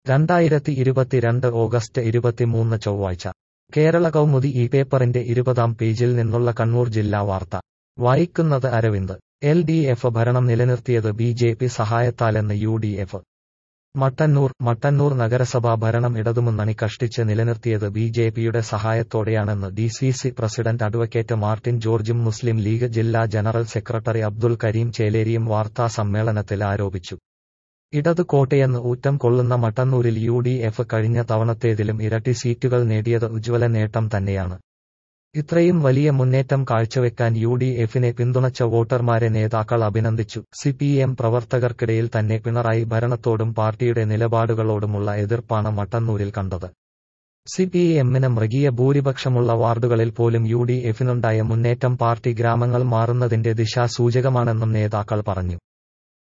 രണ്ടായിരത്തി ഇരുപത്തിരണ്ട് ഓഗസ്റ്റ് ഇരുപത്തിമൂന്ന് ചൊവ്വാഴ്ച കേരള കൗമുദി ഈ പേപ്പറിന്റെ ഇരുപതാം പേജിൽ നിന്നുള്ള കണ്ണൂർ ജില്ലാ വാർത്ത വായിക്കുന്നത് അരവിന്ദ് എൽ ഡി എഫ് ഭരണം നിലനിർത്തിയത് ബി ജെ പി സഹായത്താലെന്ന് U D F Mattannur Mattannur നഗരസഭാ ഭരണം ഇടതുമുന്നണി കഷ്ടിച്ച് നിലനിർത്തിയത് ബി ജെ പിയുടെ സഹായത്തോടെയാണെന്ന് D C C president advocate Martin ജോർജും മുസ്ലിം ലീഗ് ജില്ലാ ജനറൽ സെക്രട്ടറി അബ്ദുൽ കരീം ചേലേരിയും വാർത്താ സമ്മേളനത്തിൽ ആരോപിച്ചു ഇടത് കോട്ടയെന്ന് ഊറ്റം കൊള്ളുന്ന മട്ടന്നൂരിൽ യു ഡി എഫ് കഴിഞ്ഞ തവണത്തേതിലും ഇരട്ടി സീറ്റുകൾ നേടിയത് ഉജ്ജ്വല നേട്ടം തന്നെയാണ് ഇത്രയും വലിയ മുന്നേറ്റം കാഴ്ചവെക്കാൻ യു ഡി എഫിനെ പിന്തുണച്ച വോട്ടർമാരെ നേതാക്കൾ അഭിനന്ദിച്ചു സി പി എം പ്രവർത്തകർക്കിടയിൽ തന്നെ പിണറായി ഭരണത്തോടും പാർട്ടിയുടെ നിലപാടുകളോടുമുള്ള എതിർപ്പാണ് മട്ടന്നൂരിൽ കണ്ടത് സി പി എമ്മിന് മൃഗീയ ഭൂരിപക്ഷമുള്ള വാർഡുകളിൽ പോലും യു ഡി എഫിനുണ്ടായ മുന്നേറ്റം പാർട്ടി ഗ്രാമങ്ങൾ മാറുന്നതിന്റെ ദിശാസൂചകമാണെന്നും നേതാക്കൾ പറഞ്ഞു